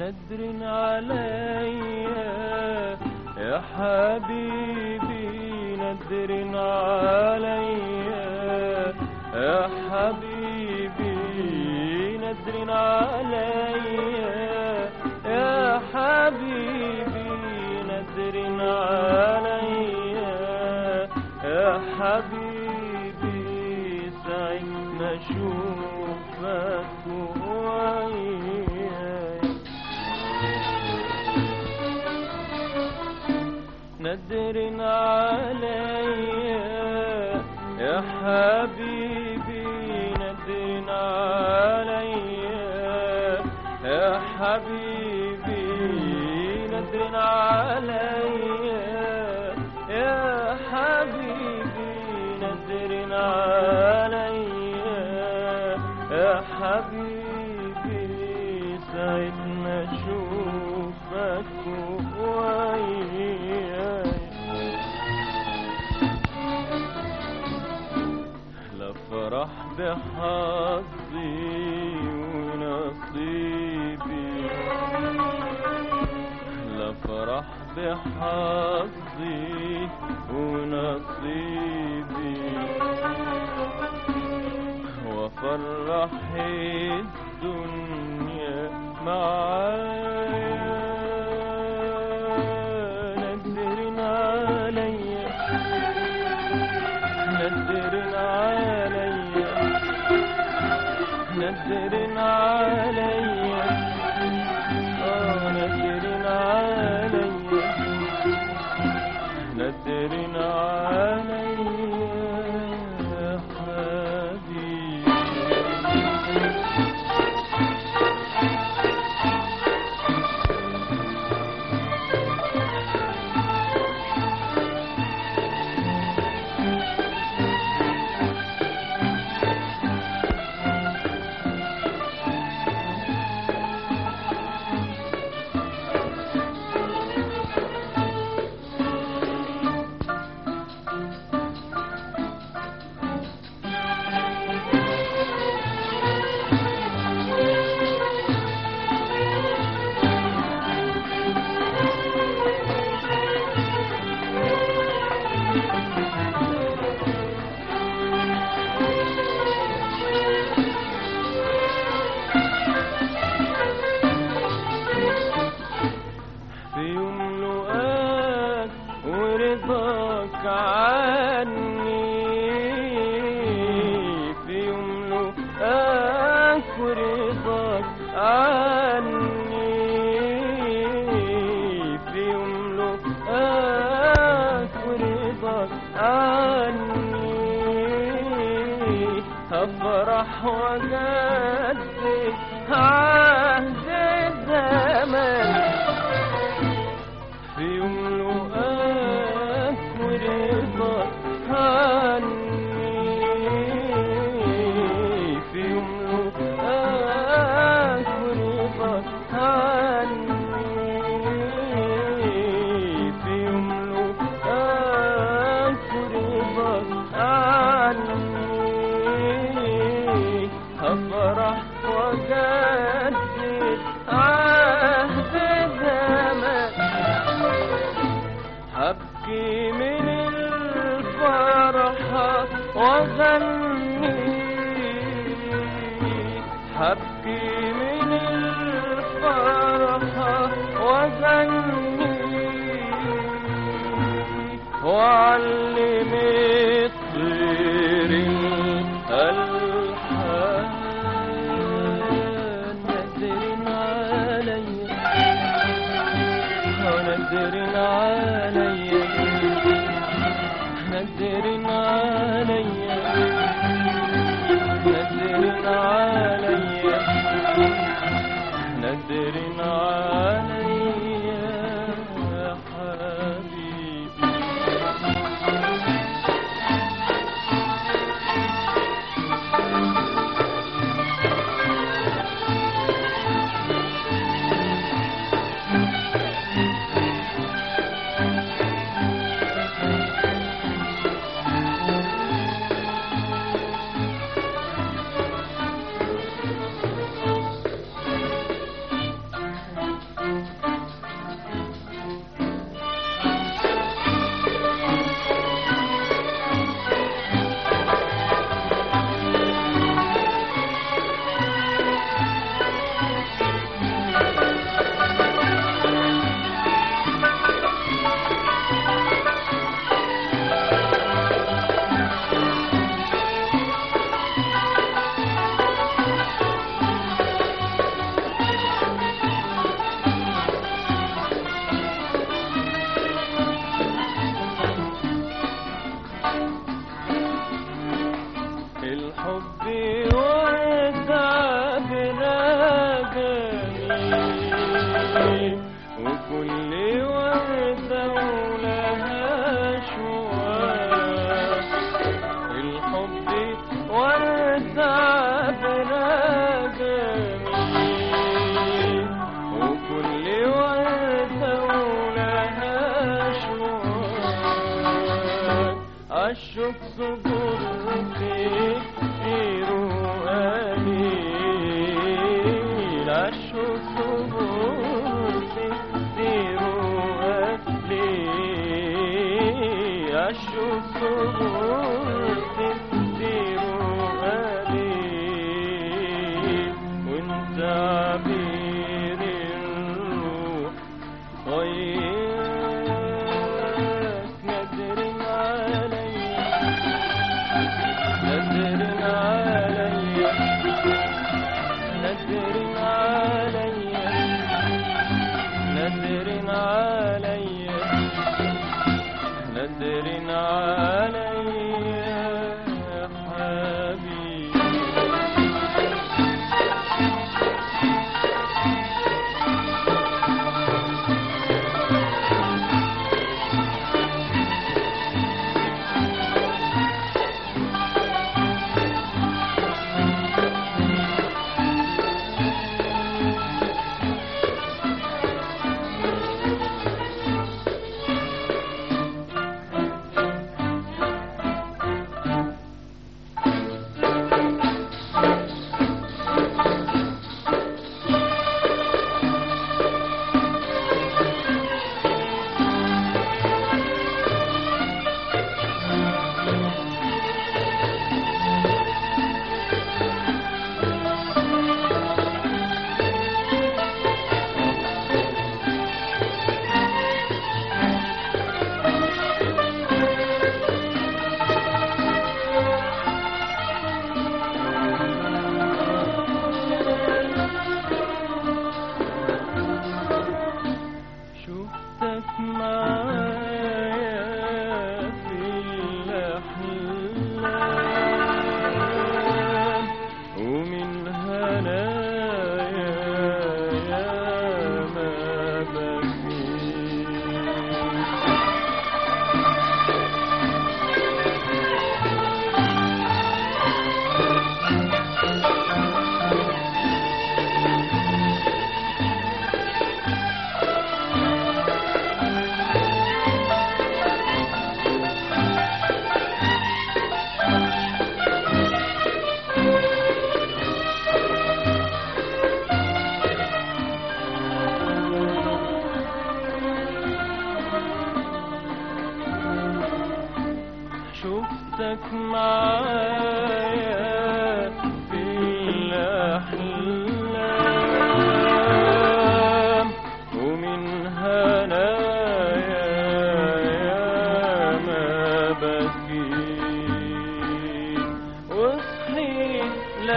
ندر عليا يا حبيبي ندر عليا يا حبيبي ندر عليا يا حبيبي ندر عليا يا حبيبي سعيد ما اشوفك وياي ندر عليا يا حبيبي ندر عليا يا حبيبي ندر عليا يا حبيبي ندر عليا يا حبيبي سعيد ما اشوفك وياي لا فرح بحظي ونصيبي لا فرح بحظي ونصيبي وفرح الدنيا معايا ندر عليا ندر عليا ندر عليا آه ندر عليا ندر عليا يا حبيبي في يوم لقاك ورضاك عني في يوم لقاك ورضاك عني في يوم لقاك ورضاك عني هفرح وجدد عهد الزمن في يوم لقاك ورضاك عني في يوم لقاك ورضاك عني في يوم لقاك ورضاك عني هفرح وجدد عهد الزمن هبكي من الفرحة وغني هبكي من الفرحة وغني وعلم الطير الحب وتعبنا جميل وكل وردة ولها شواك الحب وتعبنا جميل وكل وردة ولها شواك عالشوق صبرتي قليل عالشوق صبرتي قليل عالشوق صبرتي قليل وانت عبير الروح طيب نادر عليا نادر عليا نادر عليا نادر عليا نادر عليا يا حبيبي شفتك معايا في الأحلام ومن هنايا يا ما بكيت شفتك معايا في الأحلام ومن هنايا يا ما بكيت وصحيت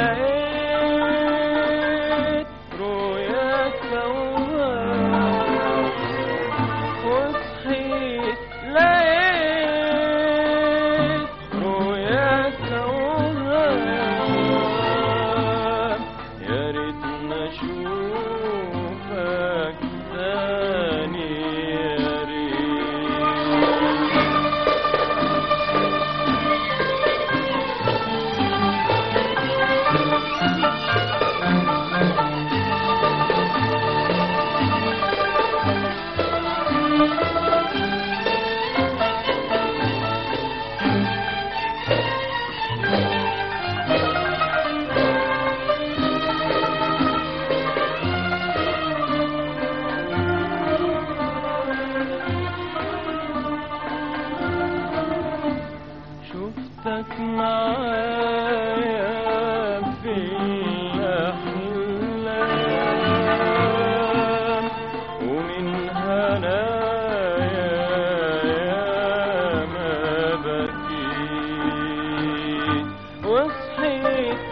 لقيت رؤياك أوهام وصحيت لقيت رؤياك أوهام يا ريتنا أشوفك تاني يا ريت شفتك معايا في الأحلام ومن هنايا يا ما بكيت وصحيت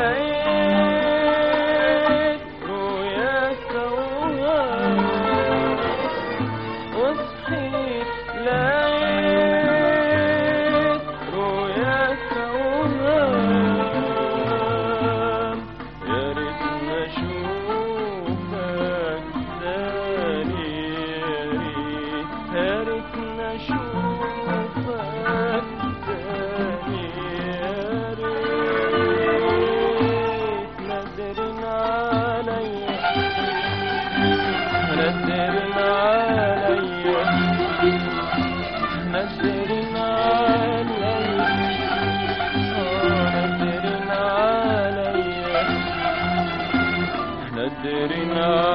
لقيت رؤياك أوهام وصحيت لقيت رؤياك أوهام غير